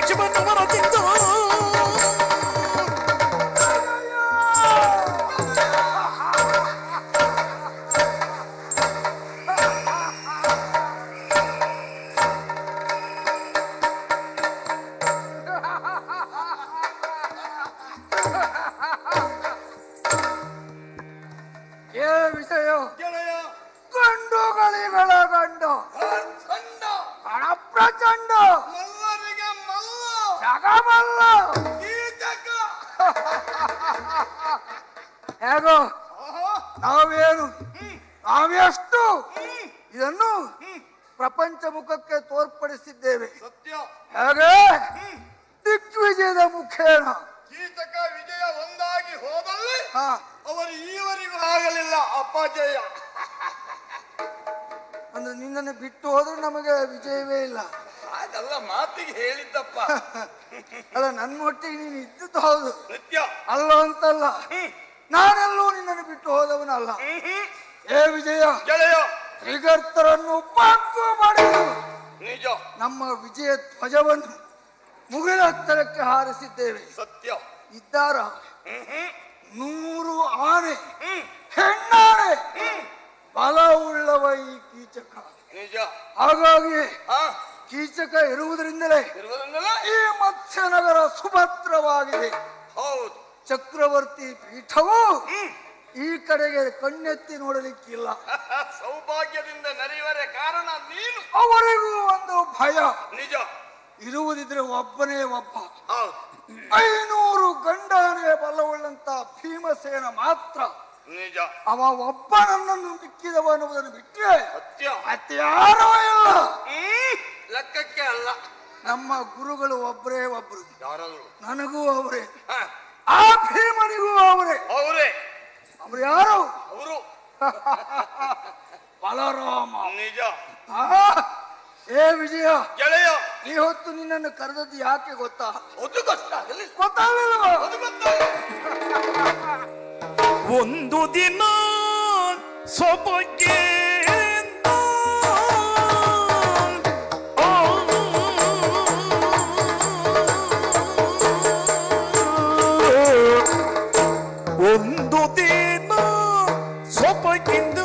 ಶಿವನವರ ತಿಂದ ಏ ವಿಷಯ ಗೆಳೆಯ ಗಂಡುಗಳಿಗಳ ಗಂಡು ಚಂಡ ಹಣ ಪ್ರಚಂಡ ಮಲ್ಲರಿಗೆ ಮಲ್ಲ ಜಗಮಲ್ಲ ಕೀಚಕ ಹೇಗೋ ಆಹಾ, ನಾವೇನು ಹ್ಮ್, ನಾವೆಷ್ಟು ಹ್ಮ್, ಇದನ್ನು ಹ್ಮ್. ಪ್ರಪಂಚ ಮುಖಕ್ಕೆ ತೋರ್ಪಡಿಸಿದ್ದೇವೆ ಸತ್ಯ ಹೇಗೆ ಹ್ಮ್. ದಿಗ್ವಿಜಯದ ಮುಖೇನ ಕೀಚಕ ವಿಜಯ ಒಂದಾಗಿ ಹೋದಲ್ಲಿ ಹಾ ಅವರು ಈವರೆಗೂ ಆಗಲಿಲ್ಲ ಅಪಜಯ ಅಂದ್ರೆ ನಿನ್ನನ್ನು ಬಿಟ್ಟು ಹೋದ್ರೆ ನಮಗೆ ವಿಜಯವೇ ಇಲ್ಲ ಅದಲ್ಲ ಮಾತಿಗೆ ಹೇಳಿದ್ದಪ್ಪ ಅಲ್ಲ ನನ್ನೊಟ್ಟಿಗೆ ನೀನು ಇದ್ದದ್ದು ಹೌದು ಸತ್ಯ ಅಲ್ಲ ಅಂತಲ್ಲ ಹ್ಮ್, ನಾನೆಲ್ಲೂ ನಿನ್ನನ್ನು ಬಿಟ್ಟು ಹೋದವನಲ್ಲ ಹ್ಮ್, ಹ್ಮ್. ಏ ವಿಜಯ ಗೆಳೆಯ ತ್ರಿಗರ್ತರನ್ನು ಬಾಕು ಮಾಡಿದು ನಿಜ ನಮ್ಮ ವಿಜಯ ಧ್ವಜವನ್ನು ಮುಗಿಲತ್ತರಕ್ಕೆ ಹಾರಿಸಿದ್ದೇವೆ ಸತ್ಯ ಇದ್ದಾರ ಹ್ಮ್, ಹ್ಮ್, ನೂರು ಆನೆ ಹ್ಮ್, ಹೆಣ್ಣಾನೆ ಹ್ಮ್. ಬಲವುಳ್ಳವ ಈ ಕೀಚಕ ನಿಜ ಹಾಗಾಗಿ ಹಾ ಕೀಚಕ ಇರುವುದರಿಂದಲೇ ಇರುವುದರಿಂದಲೇ ಈ ಮತ್ಸ್ಯನಗರ ಸುಭದ್ರವಾಗಿದೆ ಹೌದು ಚಕ್ರವರ್ತಿ ಪೀಠವು ಹ್ಮ್. ಈ ಕಡೆಗೆ ಕಣ್ಣೆತ್ತಿ ನೋಡಲಿಕ್ಕಿಲ್ಲ ಸೌಭಾಗ್ಯದಿಂದ ನಡೆಯುವರೆ ಕಾರಣ ನೀನು ಅವರಿಗೂ ಒಂದು ಭಯ ನಿಜ ಇರುವುದಿದ್ರೆ ಒಬ್ಬನೇ ಒಬ್ಬ ಹೌದು ಐನೂರು ಗಂಡಾನೆ ಬಲವುಳ್ಳಂತ ಭೀಮಸೇನ ಮಾತ್ರ ನಿಜ ಅವ ಒಬ್ಬ ನನ್ನನ್ನು ಮಿಕ್ಕಿದವ ಅನ್ನುವುದನ್ನು ಬಿಟ್ಟರೆ ಸತ್ಯ ಮತ್ಯಾರೂ ಇಲ್ಲ ಹ್ಮ್. ಲೆಕ್ಕಕ್ಕೆ ಅಲ್ಲ ನಮ್ಮ ಗುರುಗಳು ಒಬ್ಬರೇ ಒಬ್ರು ಯಾರಾದ್ರು ನನಗೂ ಅವರೇ ಹ, ಆ ಭೀಮನಿಗೂ ಅವರೇ ಅವರೇ ಅವ್ರು ಯಾರು ಅವರು ಬಲರಾಮ ನಿಜ ಆ, ಏ ವಿಜಯ ಗೆಳೆಯ ಈ ಹೊತ್ತು ನಿನ್ನನ್ನು ಕರೆದದ್ದು ಯಾಕೆ ಗೊತ್ತಾ ಅದು ಗೊತ್ತಾಗಲಿ ಗೊತ್ತಾಗಲಿಲ್ವಾ ಅದು ಗೊತ್ತಾಗಲಿ ಒಂದು ದಿನ ಸೊಬಗೆ ಒಂದು ದಿನ ಸೊಬಗಿಂದ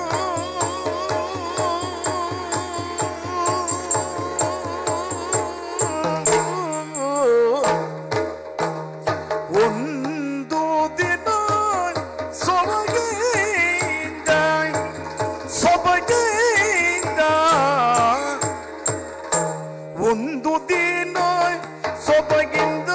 ಒಂದು ದಿನ ಸೊಬಗಿಂದ ಸೊಬಗಿಂದ ಒಂದು ದಿನ ಸೊಬಗಿಂದ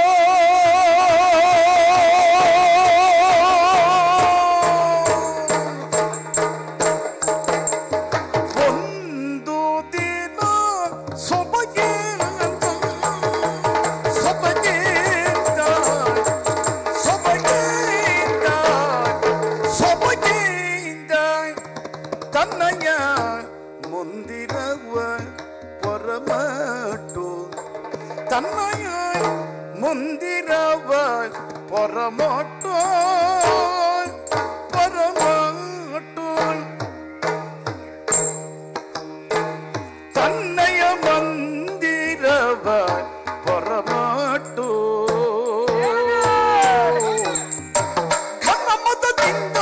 ಒಂದು ದಿನ ಸೊಬಗಿಂದ ಸೊಬಗಿಂದ ಸೊಬಗಿಂದ ಸೊಬಗಿಂದ ತನ್ನಯ ಮುಂದಿರವ ಪರಮಟು ತನ್ನಯ ಮುಂದಿರವ ಪರಮಟು ಪರಮಟು ತನ್ನಯ ಮಂದಿರವ ಪರಮಟು ಕನ್ನಮತದಿಂದ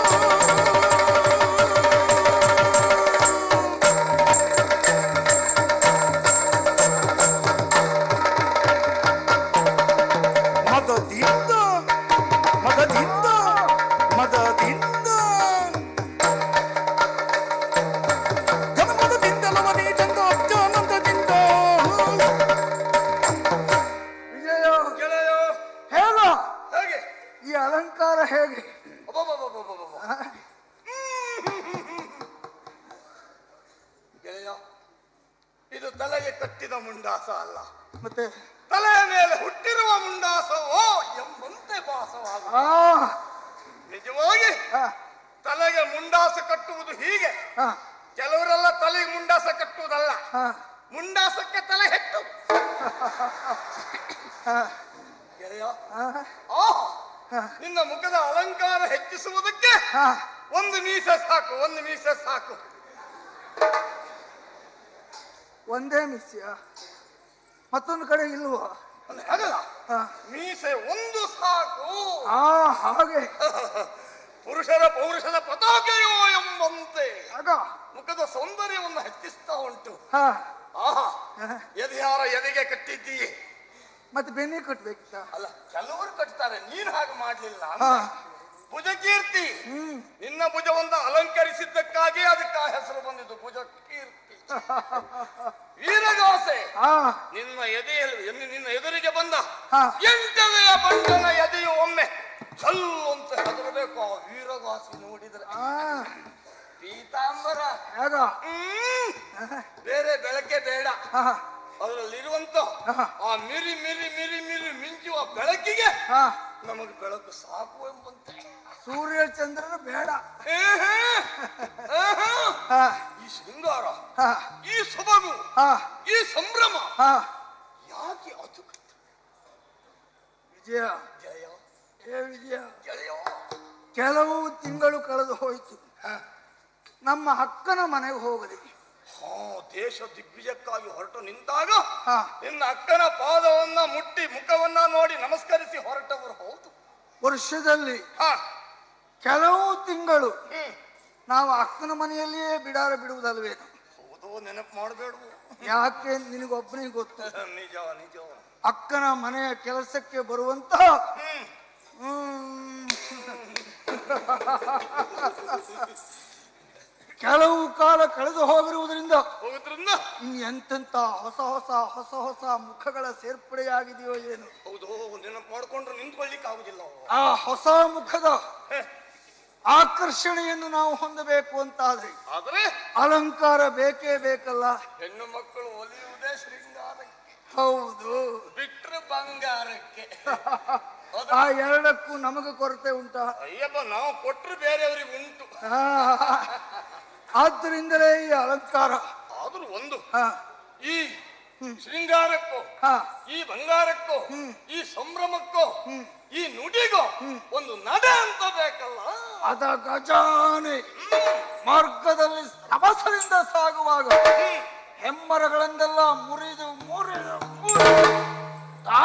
ಮದದಿಂದ ಮದದಿಂದ ಮದದಿಂದ ಕನ್ನಮತದಿಂದ ಲವನೇ ಚಂದ ಅತ್ಯಾನಂದದಿಂದ ವಿಜಯ ಗೆಳೆಯ ಹೇಗ ಹೇಗೆ ಈ ಅಲಂಕಾರ ಹೇಗೆ ಅಬ್ಬಬ್ಬಬ್ಬಬ್ಬಬ್ಬಬ್ಬ. ಗೆಳೆಯ ಇದು ತಲೆಗೆ ಕಟ್ಟಿದ ಮುಂಡಾಸ ಅಲ್ಲ ಮತ್ತೆ ತಲೆಯ ಮೇಲೆ ಹುಟ್ಟಿರುವ ಮುಂಡಾಸವೋ ಎಂಬಂತೆ ಭಾಸವಾಗ ಆ ನಿಜವಾಗಿ ಆ, ತಲೆಗೆ ಮುಂಡಾಸ ಕಟ್ಟುವುದು ಹೀಗೆ ಆ, ಕೆಲವರೆಲ್ಲ ತಲೆಗೆ ಮುಂಡಾಸ ಕಟ್ಟುವುದಲ್ಲ ಆ, ಮುಂಡಾಸಕ್ಕೆ ತಲೆ ಹೆಟ್ಟು ಆ, ಗೆಳೆಯ ಆ, ಆಹ್! ಆ, ನಿನ್ನ ಮುಖದ ಅಲಂಕಾರ ಹೆಚ್ಚಿಸುವುದಕ್ಕೆ ಆ. ಒಂದು ಮೀಸೆ ಸಾಕು ಒಂದು ಮೀಸೆ ಸಾಕು ಒಂದೇ ಮಿಸ್ಯ ಮತ್ತೊಂದು ಕಡೆ ಇಲ್ವೋ ಅಂದ್ರೆ ಹಾಗಲ್ಲ ಹಾ. ಮೀಸೆ ಒಂದು ಸಾಕು ಆ ಹಾಗೆ ಪುರುಷರ ಪೌರುಷದ ಪತಾಕೆಯೋ ಎಂಬಂತೆ ಆಗ ಮುಖದ ಸೌಂದರ್ಯವನ್ನು ಹೆಚ್ಚಿಸ್ತಾ ಉಂಟು ಹಾ ಆಹಾ ಹಾ. ಎದೆಯಾರ ಎದೆಗೆ ಕಟ್ಟಿದ್ದೀಯೆ ಮತ್ತೆ ಬೆನ್ನಿ ಕಟ್ಬೇಕಿತ್ತ ಅಲ್ಲ ಕೆಲವರು ಕಟ್ತಾರೆ ನೀನ್ ಹಾಗೆ ಮಾಡ್ಲಿಲ್ಲ ಹಾ ಭುಜಕೀರ್ತಿ ಹ್ಮ್ ನಿನ್ನ ಭುಜವನ್ನು ಅಲಂಕರಿಸಿದ್ದಕ್ಕಾಗಿ ಅದಕ್ಕೆ ಆ ಹೆಸರು ಬಂದಿದ್ದು ಭುಜಕೀರ್ತಿ ವೀರಗಾಸೆ ಹಾ ನಿನ್ನ ಎದೆಯಲ್ಲಿ ಎನ್ನ- ನಿನ್ನ ಎದುರಿಗೆ ಬಂದ ಹಾ. ಎಂಟನೆಯ ಬಂಟನ ಎದೆಯು ಒಮ್ಮೆ ಸಲ್ಲು ಅಂತ ಹೆದರಬೇಕು ಆ ವೀರಗಾಸಿ ನೋಡಿದ್ರೆ ಹಾ ಪೀತಾಂಬರ ಆಗ ಹ್ಮ್ ಬೇರೆ ಬೆಳಕೆ ಬೇಡ ಹಾ ಅದರಲ್ಲಿರುವಂತ ಹಾ. ಆ ಮಿರಿ ಮಿರಿ ಮಿರಿ ಮಿರಿ ಮಿಂಚುವ ಬೆಳಕಿಗೆ ಹಾ ನಮಗೆ ಬೆಳಕು ಸಾಕು ಎಂಬಂತೆ ಸೂರ್ಯ ಚಂದ್ರನ ಬೇಡ ಏಹೇ, ಏಹೇ. ಹಾ ಈ ಶೃಂಗಾರ ಹಾ ಈ ಸೊಬಗು ಹಾ ಈ ಸಂಭ್ರಮ ಹಾ ಯಾಕೆ ಅದು ವಿಜಯ ಜಯ ಏ ವಿಜಯ ಜಯ ಕೆಲವು ತಿಂಗಳು ಕಳೆದು ಹೋಯಿತು ನಮ್ಮ ಅಕ್ಕನ ಮನೆಗೆ ಹೋಗದೆ ಹಾ ದೇಶ ದಿಗ್ವಿಜಯಕ್ಕಾಗಿ ಹೊರಟು ನಿಂತಾಗ ಹಾ ನಿನ್ನ ಅಕ್ಕನ ಪಾದವನ್ನ ಮುಟ್ಟಿ ಮುಖವನ್ನ ನೋಡಿ ನಮಸ್ಕರಿಸಿ ಹೊರಟವರು ಹೌದು ವರ್ಷದಲ್ಲಿ ಹಾ ಕೆಲವು ತಿಂಗಳು ಹ್ಮ್ ನಾವು ಅಕ್ಕನ ಮನೆಯಲ್ಲಿಯೇ ಬಿಡಾರ ಬಿಡುವುದಲ್ವೇನು ಹೌದು ನೆನಪು ಮಾಡಬೇಡ ಯಾಕೆ ನಿನಗೊಬ್ಬನಿಗೆ ಗೊತ್ತು ನಿಜ ನಿಜ ಅಕ್ಕನ ಮನೆಯ ಕೆಲಸಕ್ಕೆ ಬರುವಂತಹ ಹ್ಮ್ ಹ್ಮ್, ಕೆಲವು ಕಾಲ ಕಳೆದು ಹೋಗಿರುವುದರಿಂದ ಹೋಗುದ್ರಿಂದ ಇನ್ನು ಎಂತೆಂತ ಹೊಸ ಹೊಸ ಹೊಸ ಹೊಸ ಮುಖಗಳ ಸೇರ್ಪಡೆಯಾಗಿದೆಯೋ ಏನು ಹೌದು ನೆನಪು ಮಾಡ್ಕೊಂಡ್ರೆ ನಿಂತ್ಕೊಳ್ಳಿಕ್ಕೆ ಆಗುದಿಲ್ಲ ಆ ಹೊಸ ಮುಖದ ಆಕರ್ಷಣೆಯನ್ನು ನಾವು ಹೊಂದಬೇಕು ಅಂತಾದ್ರೆ ಆದ್ರೆ ಅಲಂಕಾರ ಬೇಕೇ ಬೇಕಲ್ಲ ಹೆಣ್ಣು ಮಕ್ಕಳು ಒಲಿಯುವುದೇ ಶೃಂಗಾರಕ್ಕೆ ಹೌದು ಬಿಟ್ರೆ ಬಂಗಾರಕ್ಕೆ ಆ ಎರಡಕ್ಕೂ ನಮಗೆ ಕೊರತೆ ಉಂಟಾ ಅಯ್ಯಪ್ಪ ನಾವು ಕೊಟ್ರೆ ಬೇರೆಯವ್ರಿಗೆ ಉಂಟು ಆ, ಆದ್ದರಿಂದಲೇ ಈ ಅಲಂಕಾರ ಆದ್ರೂ ಒಂದು ಹಾ ಈ ಶೃಂಗಾರಕ್ಕೂ ಹಾ ಈ ಬಂಗಾರಕ್ಕೂ ಈ ಸಂಭ್ರಮಕ್ಕೂ ಈ ನುಡಿಗೂ ಒಂದು ನಡೆ ಅಂತ ಬೇಕಲ್ಲ ಅದ ಗಜಾನೆ ಮಾರ್ಗದಲ್ಲಿ ರಭಸದಿಂದ ಸಾಗುವಾಗ ಹೆಮ್ಮರಗಳನ್ನೆಲ್ಲ ಮುರಿದು ಮುರಿದು ಮುರಿದು ಆ!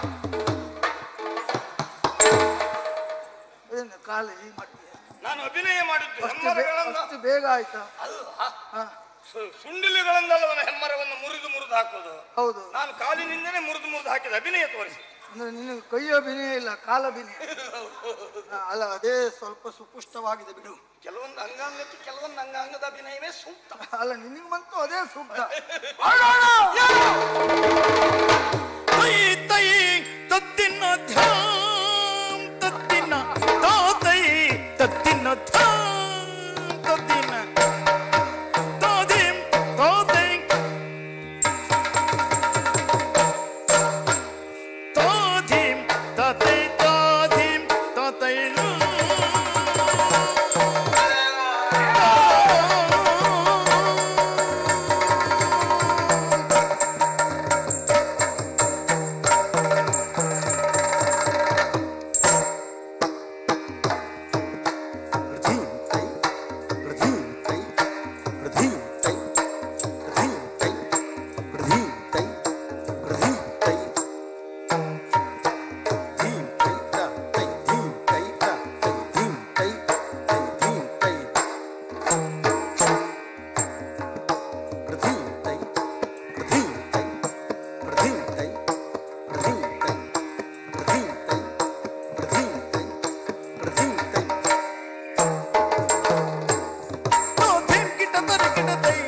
ಏನು ಕಾಲು ಈ ಮಟ್ಟಿಗೆ ನಾನು ಅಭಿನಯ ಮಾಡಿದ್ದು ಅಷ್ಟು ಬೇ- ಹೆಮ್ಮರಗಳನ್ನ ಅಷ್ಟು ಬೇಗ ಆಯ್ತಾ ಅಲ್ಲ ಹಾ, ಸು- ಸುಂಡಿಲಿಗಳನ್ನೆಲ್ಲವನ್ನ ಹೆಮ್ಮರವನ್ನು ಮುರಿದು ಮುರಿದು ಹಾಕೋದು ಹೌದು ನಾನು ಕಾಲಿನಿಂದನೇ ಮುರಿದು ಮುರಿದು ಹಾಕಿದ ಅಭಿನಯ ತೋರಿಸಿ ಅಂದ್ರೆ ನಿನಗೆ ಕೈ ಅಭಿನಯ ಇಲ್ಲ ಕಾಲ ಅಭಿನಯ ಹಾ, ಅಲ್ಲ ಅದೇ ಸ್ವಲ್ಪ ಸುಪುಷ್ಟವಾಗಿದೆ ಬಿಡು ಕೆಲವೊಂದು ಅಂಗಾಂಗಕ್ಕೆ ಕೆಲವೊಂದು ಅಂಗಾಂಗದ ಅಭಿನಯವೇ ಸೂಕ್ತ ಅಲ್ಲ ನಿನಗೆ ಬಂತು ಅದೇ ಸೂಕ್ತ ತೈ ತೈ ತತ್ತಿನ ಧ್ಯಾಂ ತತ್ತಿನ ತಾತೈ ತತ್ತಿನ ಧ್ಯಾಂ ತತ್ತಿನ ತಾದಿಂ ತಾತೈ ತಾದಿಂ ತಾತೈ ತಾದಿಂ ತಾತೈ ತಾದಿಂ ಕಿಟ ತರಿ ಕಿಟ ತೈ